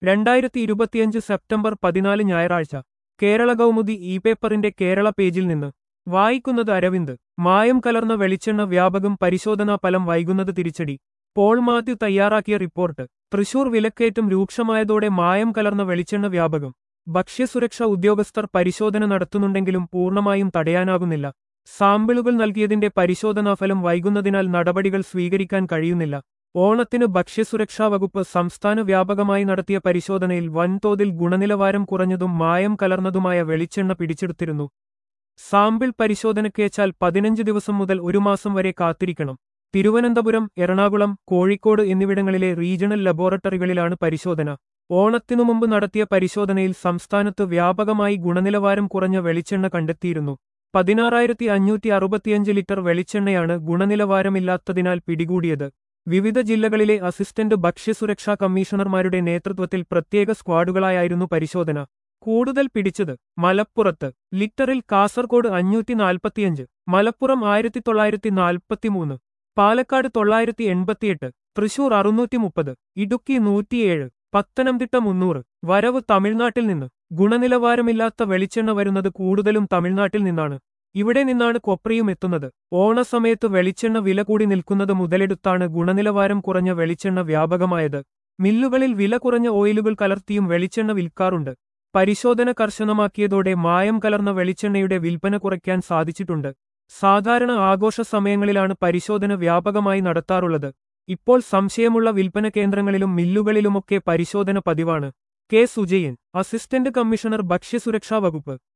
രണ്ടായിരത്തി ഇരുപത്തിയഞ്ച് സെപ്റ്റംബർ പതിനാല് ഞായറാഴ്ച കേരള കൗമുദി ഇ പേപ്പറിന്റെ കേരള പേജിൽ നിന്ന് വായിക്കുന്നത് അരവിന്ദ് മായം കലർന്ന വെളിച്ചെണ്ണ വ്യാപകം പരിശോധനാ ഫലം വൈകുന്നത് തിരിച്ചടി പോൾ മാത്യു തയ്യാറാക്കിയ റിപ്പോർട്ട് തൃശൂർ വിലക്കയറ്റം രൂക്ഷമായതോടെ മായം കലർന്ന വെളിച്ചെണ്ണ വ്യാപകം ഭക്ഷ്യസുരക്ഷാ ഉദ്യോഗസ്ഥർ പരിശോധന നടത്തുന്നുണ്ടെങ്കിലും പൂർണ്ണമായും തടയാനാകുന്നില്ല സാമ്പിളുകൾ നൽകിയതിന്റെ പരിശോധനാഫലം വൈകുന്നതിനാൽ നടപടികൾ സ്വീകരിക്കാൻ കഴിയുന്നില്ല ഓണത്തിന് ഭക്ഷ്യസുരക്ഷാ വകുപ്പ് സംസ്ഥാന വ്യാപകമായി നടത്തിയ പരിശോധനയിൽ വൻതോതിൽ ഗുണനിലവാരം കുറഞ്ഞതും മായം കലർന്നതുമായ വെളിച്ചെണ്ണ പിടിച്ചെടുത്തിരുന്നു സാമ്പിൾ പരിശോധനക്കേച്ചാൽ പതിനഞ്ച് ദിവസം മുതൽ ഒരു മാസം വരെ കാത്തിരിക്കണം തിരുവനന്തപുരം എറണാകുളം കോഴിക്കോട് എന്നിവിടങ്ങളിലെ റീജിയണൽ ലബോറട്ടറികളിലാണ് പരിശോധന ഓണത്തിനു മുമ്പ് നടത്തിയ പരിശോധനയിൽ സംസ്ഥാനത്ത് വ്യാപകമായി ഗുണനിലവാരം കുറഞ്ഞ വെളിച്ചെണ്ണ കണ്ടെത്തിയിരുന്നു പതിനാറായിരത്തി അഞ്ഞൂറ്റി അറുപത്തിയഞ്ച് ലിറ്റർ വെളിച്ചെണ്ണയാണ് ഗുണനിലവാരമില്ലാത്തതിനാൽ പിടികൂടിയത് വിവിധ ജില്ലകളിലെ അസിസ്റ്റന്റ് ഭക്ഷ്യസുരക്ഷാ കമ്മീഷണർമാരുടെ നേതൃത്വത്തിൽ പ്രത്യേക സ്ക്വാഡുകളായിരുന്നു പരിശോധന കൂടുതൽ പിടിച്ചത് മലപ്പുറത്ത് ലിറ്ററിൽ കാസർകോട് അഞ്ഞൂറ്റി നാൽപ്പത്തിയഞ്ച് മലപ്പുറം ആയിരത്തി തൊള്ളായിരത്തി നാൽപ്പത്തിമൂന്ന് പാലക്കാട് തൊള്ളായിരത്തി എൺപത്തിയെട്ട് തൃശൂർ അറുന്നൂറ്റി മുപ്പത് ഇടുക്കി നൂറ്റിയേഴ് പത്തനംതിട്ട മുന്നൂറ് വരവ് തമിഴ്നാട്ടിൽ നിന്ന് ഗുണനിലവാരമില്ലാത്ത വെളിച്ചെണ്ണ വരുന്നത് കൂടുതലും തമിഴ്നാട്ടിൽ നിന്നാണ് ഇവിടെ നിന്നാണ് കൊപ്രിയും എത്തുന്നത് ഓണസമയത്ത് വെളിച്ചെണ്ണ വില കൂടി നിൽക്കുന്നത് മുതലെടുത്താണ് ഗുണനിലവാരം കുറഞ്ഞ വെളിച്ചെണ്ണ വ്യാപകമായത് മില്ലുകളിൽ വില കുറഞ്ഞ ഓയിലുകൾ കലർത്തിയും വെളിച്ചെണ്ണ വിൽക്കാറുണ്ട് പരിശോധന കർശനമാക്കിയതോടെ മായം കലർന്ന വെളിച്ചെണ്ണയുടെ വിൽപ്പന കുറയ്ക്കാൻ സാധിച്ചിട്ടുണ്ട് സാധാരണ ആഘോഷ സമയങ്ങളിലാണ് പരിശോധന വ്യാപകമായി നടത്താറുള്ളത് ഇപ്പോൾ സംശയമുള്ള വിൽപ്പന കേന്ദ്രങ്ങളിലും മില്ലുകളിലുമൊക്കെ പരിശോധന പതിവാണ് കെ സുജയൻ അസിസ്റ്റന്റ് കമ്മീഷണർ ഭക്ഷ്യസുരക്ഷാ വകുപ്പ്